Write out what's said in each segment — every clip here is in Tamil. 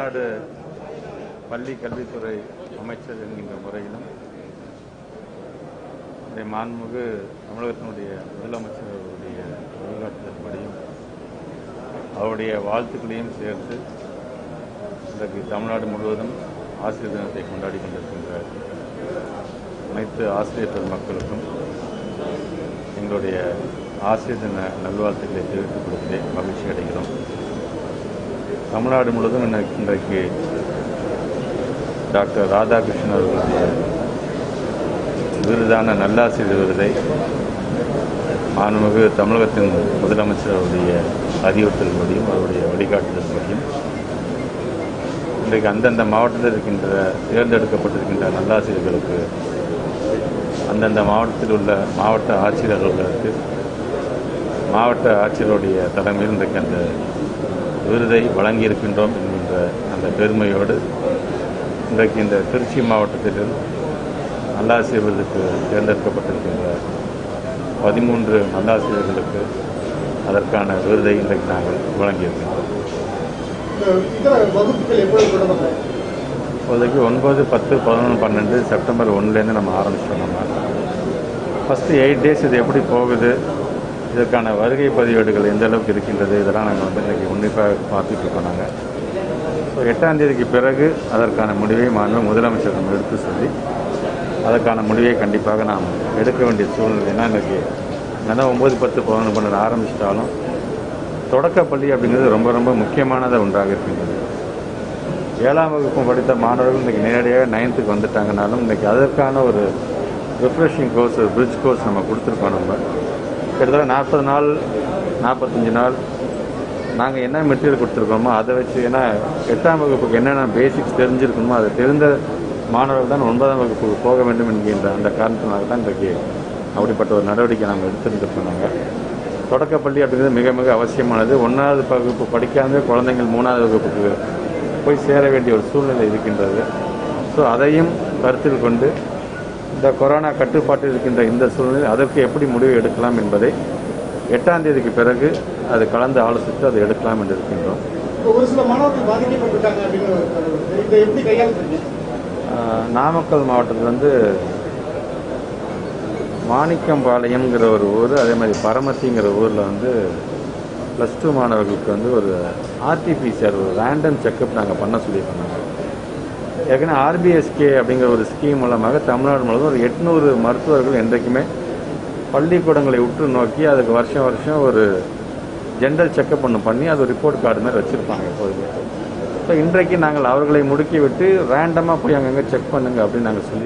தமிழ்நாடு பள்ளி கல்வித்துறை அமைச்சர் என்கின்ற முறையிலும் இந்த மாண்புமிகு தமிழகத்தினுடைய முதலமைச்சர் அவருடைய வழிகாட்டுதல்படியும் அவருடைய வாழ்த்துக்களையும் சேர்த்து இன்றைக்கு தமிழ்நாடு முழுவதும் ஆசிரியர் தினத்தை கொண்டாடி கொண்டிருக்கின்ற அனைத்து ஆசிரியர் பெருமக்களுக்கும் எங்களுடைய ஆசிரியர் தின நல்வாழ்த்துக்களை தெரிவித்துக் கொள்வதிலே மகிழ்ச்சி அடைகிறோம் தமிழ்நாடு முழுவதும் இன்னைக்கு- இன்றைக்கு டாக்டர் ராதாகிருஷ்ணன் அவர்களுடைய விருதான நல்லாசிரியர் விருதை மாண்புமிகு தமிழகத்தின் முதலமைச்சர் அவருடைய அறிவுறுத்தல்படியும் அவருடைய வழிகாட்டுதல்படியும் இன்றைக்கு அந்தந்த மாவட்டத்தில் இருக்கின்ற தேர்ந்தெடுக்கப்பட்டிருக்கின்ற நல்லாசிரியர்களுக்கு அந்தந்த மாவட்டத்தில் உள்ள மாவட்ட ஆட்சியர்களுக்கு மாவட்ட ஆட்சியருடைய தலைமையில் இன்றைக்கு அந்த விருதை வழங்கியிருக்கின்றோம் என்கின்ற அந்த பெருமையோடு இன்றைக்கு இந்த திருச்சி மாவட்டத்தில் நல்லாசிரியர் விருதுக்கு தேர்ந்தெடுக்கப்பட்டிருக்கின்ற பதிமூன்று நல்லாசிரியர்களுக்கு அதற்கான விருதை இன்றைக்கு நாங்கள் வழங்கியிருக்கின்றோம் இந்த இதர வகுப்புகள் எப்பொழுது தொடங்கப்படும் இப்போதைக்கு ஒன்பது பத்து பதினொன்று பன்னெண்டு செப்டம்பர் ஒன்றுலேருந்து நம்ம ஆரம்பிச்சிட்டோம் நம்ம ஃபஸ்ட்டு எயிட் டேஸ் இது எப்படி போகுது இதற்கான வருகை பதிவேடுகள் எந்த அளவுக்கு இருக்கின்றது இதெல்லாம் நாங்கள் வந்து இன்றைக்கி உன்னிப்பாக பார்த்துட்டு இருக்கோம் நாங்கள் ஸோ எட்டாம் தேதிக்கு பிறகு அதற்கான முடிவை மாண்பு முதலமைச்சர் நம்ம எடுத்து சொல்லி அதற்கான முடிவை கண்டிப்பாக நாம் எடுக்க வேண்டிய சூழ்நிலை ஏன்னா இன்றைக்கி என்னதான் ஒம்பது பத்து பதினொன்று பன்னெண்டு ஆரம்பிச்சிட்டாலும் தொடக்கப்பள்ளி அப்படிங்கிறது ரொம்ப ரொம்ப முக்கியமானது ஒன்றாக இருக்கின்றது ஏழாம் வகுப்பு படித்த மாணவர்கள் இன்றைக்கி நேரடியாக நைன்த்துக்கு வந்துட்டாங்கனாலும் இன்றைக்கி அதற்கான ஒரு ரிஃப்ரெஷிங் கோர்ஸ் ஒரு பிரிட்ஜ் கோர்ஸ் நம்ம கொடுத்துருக்கோம் நம்ம கிட்டத்தட்ட நாற்பது நாள் நாற்பத்தஞ்சு நாள் நாங்கள் என்ன மெட்டீரியல் கொடுத்துருக்கோமோ அதை வச்சு ஏன்னா எட்டாம் வகுப்புக்கு என்னென்ன பேசிக்ஸ் தெரிஞ்சிருக்கணுமோ அதை தெரிந்த மாணவர்கள் தான் ஒன்பதாம் வகுப்புக்கு போக வேண்டும் என்கின்ற அந்த காரணத்தினால தான் இன்றைக்கு அப்படிப்பட்ட ஒரு நடவடிக்கை நாங்கள் எடுத்துருந்துருக்கோம் நாங்கள் தொடக்கப்பள்ளி அப்படிங்கிறது மிக மிக அவசியமானது ஒன்றாவது வகுப்பு படிக்காத குழந்தைங்கள் மூணாவது வகுப்புக்கு போய் சேர வேண்டிய ஒரு சூழ்நிலை இருக்கின்றது ஸோ அதையும் கருத்தில் கொண்டு இந்த கொரோனா கட்டுப்பாட்டில் இருக்கின்ற இந்த சூழ்நிலை அதற்கு எப்படி முடிவு எடுக்கலாம் என்பதை எட்டாம் தேதிக்கு பிறகு அது கலந்து ஆலோசித்து அதை எடுக்கலாம் என்று இருக்கின்றோம் இப்போ ஒரு சில மாணவர்கள் பாதிக்கப்பட்டிருக்காங்க அப்படின்னு ஒரு தகவல். இதை எப்படி கையாளுறீங்க ஆஹ், நாமக்கல் மாவட்டத்தில் வந்து மாணிக்கம்பாளையம்ங்கிற ஒரு ஊர் அதே மாதிரி பரமத்திங்கிற ஊரில் வந்து ப்ளஸ் டூ மாணவர்களுக்கு வந்து ஒரு ஆர்டிபிசிஆர் ஒரு ரேண்டம் செக்கப் நாங்கள் பண்ண சொல்லியிருக்கோம் ஏற்கனவே ஆர்பிஎஸ்கே அப்படிங்கிற ஒரு ஸ்கீம் மூலமாக தமிழ்நாடு முழுவதும் ஒரு எட்நூறு மருத்துவர்கள் என்றைக்குமே பள்ளிக்கூடங்களை உற்று நோக்கி அதுக்கு வருஷம் வருஷம் ஒரு ஜென்ரல் செக்கப் ஒன்று பண்ணி அது ரிப்போர்ட் கார்டு மாதிரி வச்சுருப்பாங்க எப்போதுமே ஸோ இன்றைக்கு நாங்கள் அவர்களை முடுக்கி விட்டு ரேண்டமாக போய் அங்கங்கே செக் பண்ணுங்க அப்படின்னு நாங்கள் சொல்லி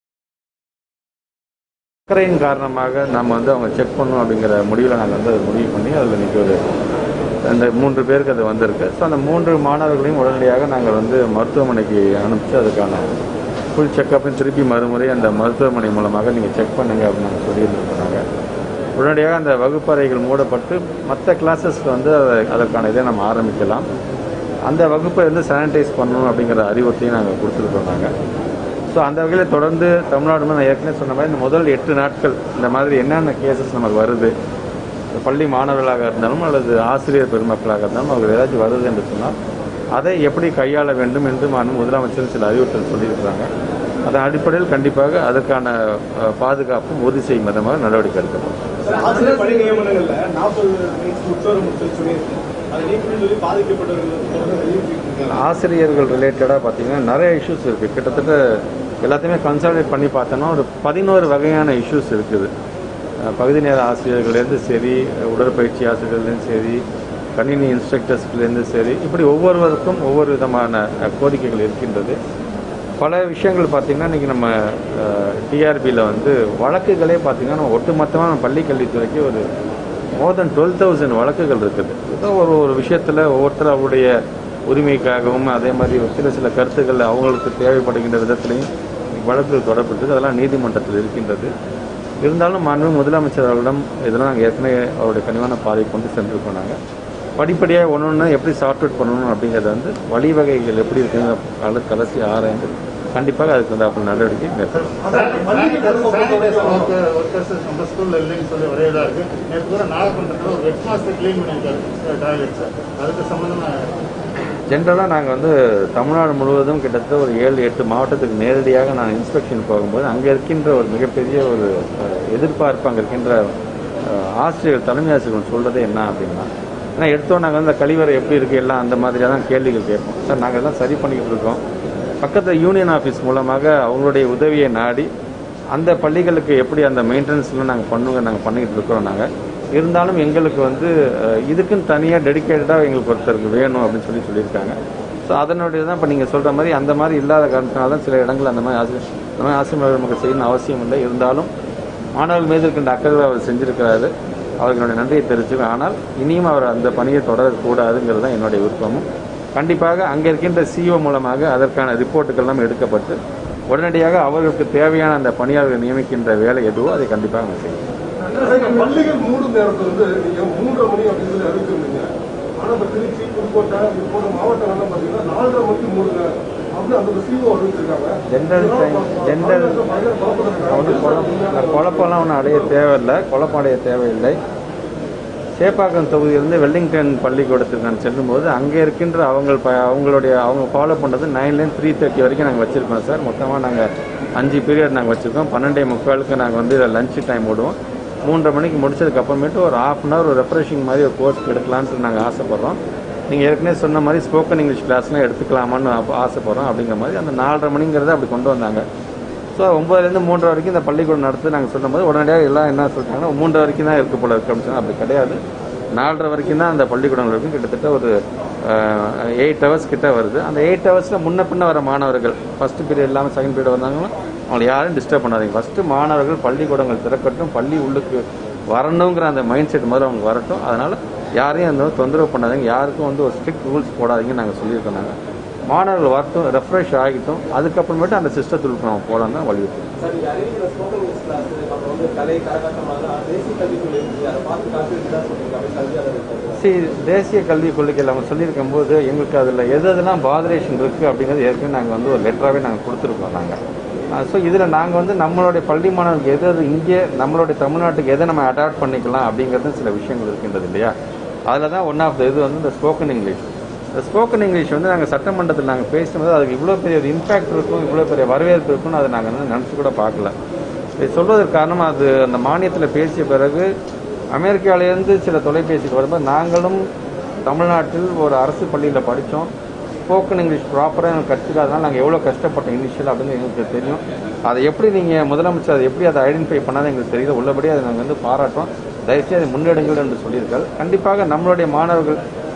அக்கறையின் காரணமாக நம்ம வந்து அவங்க செக் பண்ணணும் அப்படிங்கிற முடிவில் நாங்கள் வந்து அதை முடிவு பண்ணி அதில் இன்னைக்கு ஒரு அந்த மூன்று பேருக்கு அது வந்திருக்கு ஸோ அந்த மூன்று மாணவர்களையும் உடனடியாக நாங்கள் வந்து மருத்துவமனைக்கு அனுப்பிச்சு அதுக்கான ஃபுல் செக்கப்பும் திருப்பி மறுமுறை அந்த மருத்துவமனை மூலமாக நீங்கள் செக் பண்ணுங்க அப்படின்னு நாங்கள் சொல்லியிருந்துருக்காங்க உடனடியாக அந்த வகுப்பறைகள் மூடப்பட்டு மற்ற கிளாஸஸ்க்கு வந்து அதை- அதற்கான இதை நம்ம ஆரம்பிக்கலாம் அந்த வகுப்பை வந்து சானிடைஸ் பண்ணணும் அப்படிங்கிற அறிவுறுத்தையும் நாங்கள் கொடுத்துருக்கோம் நாங்கள் ஸோ அந்த வகையில் தொடர்ந்து தமிழ்நாடு நான் ஏற்கனவே சொன்ன மாதிரி இந்த முதல் எட்டு நாட்கள் இந்த மாதிரி என்னென்ன கேசஸ் நமக்கு வருது இந்த பள்ளி மாணவர்களாக இருந்தாலும் அல்லது ஆசிரியர் பெருமக்களாக இருந்தாலும் அவர்கள் ஏதாச்சும் வருது என்று சொன்னால் அதை எப்படி கையாள வேண்டும் என்று மாண்பு முதலமைச்சர் சில அறிவுறுத்தல் சொல்லியிருக்கிறாங்க அதன் அடிப்படையில் கண்டிப்பாக அதற்கான அஹ், பாதுகாப்பும் உறுதி செய்யும் விதமாக நடவடிக்கை எடுக்கப்படும் ஆசிரியர் பணி நியமனங்கள்ல நாற்பது வயசுக்கு உட்பட சொல்லி சொல்லியிருக்கு அதை நீக்கணும்னு சொல்லி பாதிக்கப்பட்டவர்கள் தொடர்ந்து வெளியிட்டிருக்காங்க ஆசிரியர்கள் ரிலேட்டடாக பார்த்தீங்கன்னா நிறைய இஷ்யூஸ் இருக்குது கிட்டத்தட்ட எல்லாத்தையுமே கன்சாலிடேட் பண்ணி பார்த்தோன்னா ஒரு பதினோரு வகையான இஷ்யூஸ் இருக்குது அஹ் பகுதி நேர ஆசிரியர்கள்லேருந்து சரி உடற்பயிற்சி ஆசிரியர்கள்லேருந்து சரி கணினி இன்ஸ்ட்ரக்டர்ஸ்லேருந்து சரி இப்படி ஒவ்வொருவருக்கும் ஒவ்வொரு விதமான அஹ், கோரிக்கைகள் இருக்கின்றது பல விஷயங்கள் பார்த்தீங்கன்னா இன்றைக்கி நம்ம டிஆர்பியில் வந்து வழக்குகளே பார்த்தீங்கன்னா நம்ம ஒட்டுமொத்தமாக நம்ம பள்ளி கல்வித்துறைக்கு ஒரு மோர் தென் டுவெல் தௌசண்ட் வழக்குகள் இருக்குது ஏதோ ஒரு ஒரு விஷயத்தில் ஒவ்வொருத்தர் அவருடைய உரிமைக்காகவும் அதே மாதிரி ஒரு சில சில கருத்துக்கள் அவங்களுக்கு தேவைப்படுகின்ற விதத்திலையும் வழக்குகள் தொடரப்பட்டது அதெல்லாம் நீதிமன்றத்தில் இருக்கின்றது இருந்தாலும் மாண்பு முதலமைச்சர் அவர்களிடம் இதெல்லாம் நாங்கள் ஏற்கனவே அவருடைய கனிவான பாதை கொண்டு சென்றிருக்கோம் நாங்கள் படிப்படியாக ஒன்று ஒன்று எப்படி சார்ட் அவுட் பண்ணணும் அப்படிங்கிறத வந்து வழிவகைகள் எப்படி இருக்குங்க கல கலசி ஆராய்ந்து கண்டிப்பாக அதுக்கு வந்து அப்படி நடவடிக்கை மேற்கொள்ளும் ஒர்க்கர்ஸ் நம்ம ஸ்கூல்ல இல்லைன்னு சொல்லி ஒரே இதாக இருக்கு நேற்று கூட நாகப்பட்டினத்தில் ஒரு ஹெட் மாஸ்டர் கிளீன் பண்ணியிருக்காரு டாய்லெட்ஸ் அதுக்கு சம்மந்தமா ஜென்ரலாக நாங்கள் வந்து தமிழ்நாடு முழுவதும் கிட்டத்தட்ட ஒரு ஏழு எட்டு மாவட்டத்துக்கு நேரடியாக நான் இன்ஸ்பெக்ஷன் போகும்போது அங்கே இருக்கின்ற ஒரு மிகப்பெரிய ஒரு அஹ், எதிர்பார்ப்பு அங்கே இருக்கின்ற அஹ், ஆசிரியர் தலைமை ஆசிரியர்கள் சொல்கிறது என்ன அப்படின்னா ஏன்னா எடுத்தோம் நாங்கள் வந்து கழிவறை எப்படி இருக்குது எல்லாம் அந்த மாதிரியாக தான் கேள்விகள் கேட்போம் சார் நாங்கள் எல்லாம் சரி பண்ணிக்கிட்டு இருக்கோம் பக்கத்தில் யூனியன் ஆஃபீஸ் மூலமாக அவங்களுடைய உதவியை நாடி அந்த பள்ளிகளுக்கு எப்படி அந்த மெயின்டெனன்ஸ்லாம் நாங்கள் பண்ணுங்க நாங்கள் பண்ணிக்கிட்டு இருக்கிறோம் நாங்கள் இருந்தாலும் எங்களுக்கு வந்து அஹ், இதுக்குன்னு தனியாக டெடிக்கேட்டடாக எங்களுக்கு ஒருத்தருக்கு வேணும் அப்படின்னு சொல்லி சொல்லியிருக்காங்க ஸோ அதனுடைய தான் இப்போ நீங்கள் சொல்கிற மாதிரி அந்த மாதிரி இல்லாத காரணத்தினால தான் சில இடங்கள் அந்த மாதிரி ஆசிரியர் அந்த மாதிரி ஆசிரியர் நமக்கு செய்யணும் அவசியம் இல்லை இருந்தாலும் மாணவர்கள் மீது இருக்கின்ற அக்கறை அவர் செஞ்சிருக்கிறாரு அவருக்கு என்னுடைய நன்றியை தெரிவிச்சுக்கிறேன் ஆனால் இனியும் அவர் அந்த பணியை தொடரக்கூடாதுங்கிறது தான் என்னுடைய விருப்பமும் கண்டிப்பாக அங்கே இருக்கின்ற சிஓ மூலமாக அதற்கான ரிப்போர்ட்டுகள் எல்லாம் எடுக்கப்பட்டு உடனடியாக அவர்களுக்கு தேவையான அந்த பணியாளர்கள் நியமிக்கின்ற வேலை எதுவோ அதை கண்டிப்பாக அவங்க செய்யும் சார், பள்ளிகள் மூடும் நேரத்துல வந்து நீங்க மூன்றரை மணி அப்படின்னு சொல்லி அறிவிச்சிருந்தீங்க ஆனா இப்ப திருச்சி புதுக்கோட்டை இது போன்ற மாவட்டங்கள்லாம் பாத்தீங்கன்னா நாலரை மணிக்கு மூடுங்க அப்படின்னு அந்த சிஓ அறிவிச்சிருக்காங்க ஜென்ரல் டைம் ஜென்ரல் பயங்கர குழப்பம் ஒன்றும் குழப்பம் குழப்பம்லாம் ஒன்றும் அடைய தேவையில்லை குழப்பம் அடைய தேவையில்லை சேப்பாக்கம் தொகுதியிலிருந்து வெல்லிங்டன் பள்ளிக்கூடத்துக்கு நான் செல்லும்போது அங்கே இருக்கின்ற அவங்க ப அவங்களுடைய அவங்க ஃபாலோ பண்ணுறது நைன்லேருந்து த்ரீ தேர்ட்டி வரைக்கும் நாங்கள் வச்சுருக்கோம் சார் மொத்தமாக நாங்கள் அஞ்சு பீரியட் நாங்கள் வச்சுருக்கோம் பன்னெண்டே முக்காலுக்கு நாங்கள் வந்து லஞ்ச் டைம் விடுவோம் மூன்றரை மணிக்கு முடிச்சதுக்கு அப்புறமேட்டு ஒரு ஹாஃப் அன் ஹவர் ஒரு ரெஃப்ரெஷிங் மாதிரி ஒரு கோர்ஸ் எடுக்கலான்ட்டு நாங்கள் ஆசைப்பட்றோம் நீங்கள் ஏற்கனவே சொன்ன மாதிரி ஸ்போக்கன் இங்கிலீஷ் கிளாஸ்லாம் எடுத்துக்கலாமான்னு அப்ப ஆசைப்பட்றோம் அப்படிங்கிற மாதிரி அந்த நாலரை மணிங்கிறத அப்படி கொண்டு வந்தாங்க ஸோ ஒம்பதுலேருந்து மூன்றரை வரைக்கும் இந்த பள்ளிக்கூடம் நடத்து நாங்கள் சொல்லும்போது உடனடியாக எல்லாம் என்ன சொல்லிட்டாங்கன்னா மூன்றரை வரைக்கும் தான் இருக்க போல இருக்கு அப்படின்னு சொன்னா அப்படி கிடையாது நாலரை வரைக்கும் தான் அந்த பள்ளிக்கூடங்கள் இருக்கும் கிட்டத்தட்ட ஒரு எயிட் ஹவர்ஸ் கிட்ட வருது அந்த எயிட் ஹவர்ஸில் முன்ன பின்ன வர மாணவர்கள் ஃபஸ்ட்டு பீரியட் இல்லாமல் செகண்ட் பீரியட் வந்தாங்கன்னா அவங்களை யாரும் டிஸ்டர்ப் பண்ணாதீங்க ஃபஸ்ட்டு மாணவர்கள் பள்ளிக்கூடங்கள் திறக்கட்டும் பள்ளி உள்ளுக்கு வரணுங்கிற அந்த மைண்ட் செட் முதல்ல அவங்க வரட்டும் அதனால் யாரையும் அந்த தொந்தரவு பண்ணாதீங்க யாருக்கும் வந்து ஒரு ஸ்ட்ரிக்ட் ரூல்ஸ் போடாதீங்கன்னு நாங்கள் சொல்லியிருக்கோம் நாங்கள் மாணவர்கள் வரட்டும் ரெஃப்ரெஷ் ஆகிட்டும் அதுக்கப்புறமேட்டு அந்த சிஸ்டத்துக்கு நம்ம போகலாம் தான் வலியுறுத்தோம் சார் நீங்க அறிவிக்கிற ஸ்போக்கன் இங்கிலீஷ் கிளாஸ் அப்புறம் வந்து கலை கரகாட்டம் அதெல்லாம் தேசிய கல்விக்குள்ள இருக்கு அதை பார்த்து காசு தான் சொல்றீங்க அப்படி கல்வியாளர் சி தேசிய கல்விக் கொள்கையில் அவங்க சொல்லியிருக்கும் போது எங்களுக்கு அதில் எது எதெல்லாம் பாதரேஷன் இருக்குது அப்படிங்கிறது ஏற்கனவே நாங்கள் வந்து ஒரு லெட்டராகவே நாங்கள் கொடுத்துருக்கோம் நாங்கள் ஸோ இதில் நாங்கள் வந்து நம்மளுடைய பள்ளி மாணவர்களுக்கு எது எது இங்கே நம்மளுடைய தமிழ்நாட்டுக்கு எதை நம்ம அடாப்ட் பண்ணிக்கலாம் அப்படிங்கிறது சில விஷயங்கள் இருக்கின்றது இல்லையா அதில் தான் ஒன் ஆஃப் த இது வந்து இந்த ஸ்போக்கன் இங்கிலீஷ் இந்த ஸ்போக்கன் இங்கிலீஷ் வந்து நாங்கள் சட்டமன்றத்தில் நாங்கள் பேசும்போது அதுக்கு இவ்வளோ பெரிய ஒரு இம்பாக்ட் இருக்கும் இவ்வளோ பெரிய வரவேற்பு இருக்கும்னு அதை நாங்கள் வந்து நினச்சி கூட பார்க்கல இதை சொல்வதற்கு காரணம் அது அந்த மானியத்தில் பேசிய பிறகு அமெரிக்காவிலேருந்து சில தொலைபேசிக்கு வரும்போது நாங்களும் தமிழ்நாட்டில் ஒரு அரசு பள்ளியில் படித்தோம் ஸ்போக்கன் இங்கிலீஷ் ப்ராப்பராக எனக்கு கற்றுக்காதனால நாங்கள் எவ்வளோ கஷ்டப்பட்டோம் இனிஷியல் அப்படின்னு எங்களுக்கு தெரியும் அதை எப்படி நீங்கள் முதலமைச்சர் அதை எப்படி அதை ஐடென்டிஃபை பண்ணாத எங்களுக்கு தெரியல உள்ளபடி அதை நாங்கள் வந்து பாராட்டுறோம் தயவுசெய்து அதை முன்னெடுங்கள் என்று சொல்லியிருக்காரு கண்டிப்பாக நம்மளுடைய மாணவர்கள்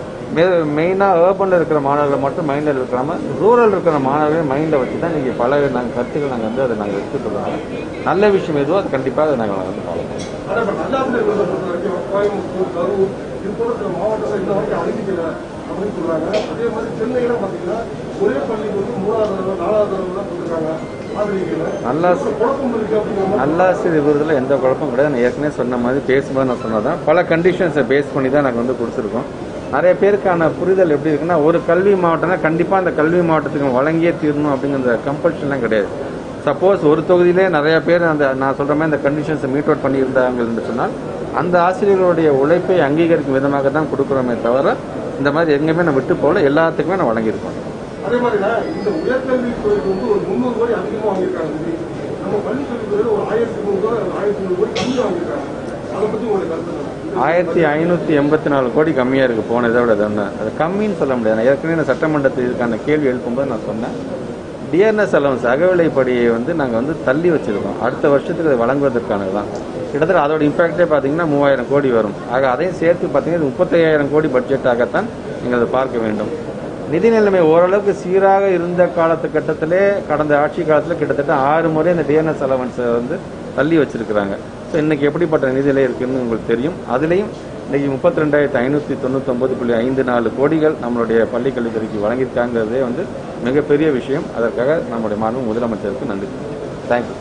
மெயினாக ஏர்பனில் இருக்கிற மாணவர்களை மட்டும் மைண்டில் இருக்கிறாம ரூரல் இருக்கிற மாணவர்களை மைண்டில் வச்சு தான் நீங்கள் பல நாங்கள் கருத்துக்கள் நாங்கள் வந்து அதை நாங்கள் எடுத்துக்கிறோம் நல்ல விஷயம் எதுவோ அது கண்டிப்பாக அதை நாங்கள் வந்து ஃபாலோ பண்ணுவோம் ஆனா இப்ப நல்லாசிரியர்களை பொறுத்த வரைக்கும் கோயம்புத்தூர் கரூர் இது போன்ற சில மாவட்டங்கள் இன்ன வரைக்கும் அறிவிக்கல அப்படின்னு சொல்றாங்க அதே மாதிரி சென்னையில பாத்தீங்கன்னா ஒரே பள்ளிக்கு வந்து மூணாவது தடவை நாலாவது தடவை தான் கொடுத்துருக்காங்க அறிவிக்கல நல்லா குழப்பம் இருக்கு அப்படிங்கிற மாதிரி நல்லாசிரியர் விருதில் எந்த குழப்பம் கிடையாது நான் ஏற்கனவே சொன்ன மாதிரி பேசும்போது நான் சொன்னதான் பல கண்டிஷன்ஸை பேஸ் பண்ணி தான் நாங்கள் வந்து கொடுத்துருக்கோம் நிறைய பேருக்கான புரிதல் எப்படி இருக்குன்னா ஒரு கல்வி மாவட்டம்னா கண்டிப்பாக அந்த கல்வி மாவட்டத்துக்கு வழங்கியே தீரணும் அப்படிங்கிற கம்பல்ஷன்லாம் கிடையாது சப்போஸ் ஒரு தொகுதியிலே நிறைய பேர் அந்த நான் சொல்கிற மாதிரி அந்த கண்டிஷன்ஸை மீட் அவுட் பண்ணியிருந்தாங்க என்று சொன்னால் அந்த ஆசிரியர்களுடைய உழைப்பை அங்கீகரிக்கும் விதமாக தான் கொடுக்குறோமே தவிர இந்த மாதிரி எங்கேயுமே நான் விட்டு போகல எல்லாத்துக்குமே நான் வழங்கியிருக்கோம் அதே மாதிரினா இந்த உயர்கல்வித்துறைக்கு வந்து ஒரு முந்நூறு கோடி அதிகமா வாங்கியிருக்காங்க நிதி. நம்ம பள்ளிக்கல்வித்துறையில ஒரு ஆயிரத்தி நூறு கோடி ஆயிரத்தி நூறு கோடி கம்மி வாங்கியிருக்காங்க அதை பத்தி உங்களுடைய கருத்து என்ன? ஆயிரத்தி ஐநூற்றி எண்பத்தி நாலு கோடி கம்மியாக இருக்குது போன இதை விட இது ஒன்று அது கம்மின்னு சொல்ல முடியாது நான் ஏற்கனவே நான் சட்டமன்றத்தில் இதுக்கான கேள்வி எழுப்பும்போது நான் சொன்னேன் டிஎன்எஸ் அலவன்ஸ் அகவிலைப்படியை வந்து நாங்கள் வந்து தள்ளி வச்சிருக்கோம் அடுத்த வருஷத்துக்கு அதை வழங்குவதற்கானது தான் கிட்டத்தட்ட அதோட இம்பாக்டே பார்த்தீங்கன்னா மூவாயிரம் கோடி வரும் ஆக அதையும் சேர்த்து பார்த்தீங்கன்னா இது முப்பத்தையாயிரம் கோடி பட்ஜெட்டாகத்தான் நீங்கள் அதை பார்க்க வேண்டும் நிதி நிலைமை ஓரளவுக்கு சீராக இருந்த காலத்து கட்டத்திலே கடந்த ஆட்சி காலத்தில் கிட்டத்தட்ட ஆறு முறை இந்த டிஎன்எஸ் அலவன்ஸை வந்து தள்ளி வச்சிருக்கிறாங்க ஸோ இன்னைக்கு எப்படிப்பட்ட நிதிநிலை இருக்குன்னு உங்களுக்கு தெரியும் அதுலேயும் இன்னைக்கு முப்பத்தி ரெண்டாயிரத்தி ஐநூற்றி தொண்ணூத்தொம்பது புள்ளி ஐந்து நாலு கோடிகள் நம்மளுடைய பள்ளி கல்வித்துறைக்கு வழங்கியிருக்காங்கிறதே வந்து மிகப்பெரிய விஷயம் அதற்காக நம்முடைய மாண்பு முதலமைச்சருக்கு நன்றி தேங்க்யூ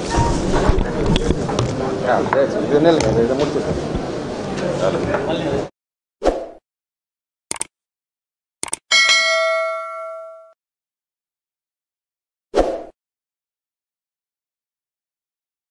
இது என்ன இதை முடிச்சு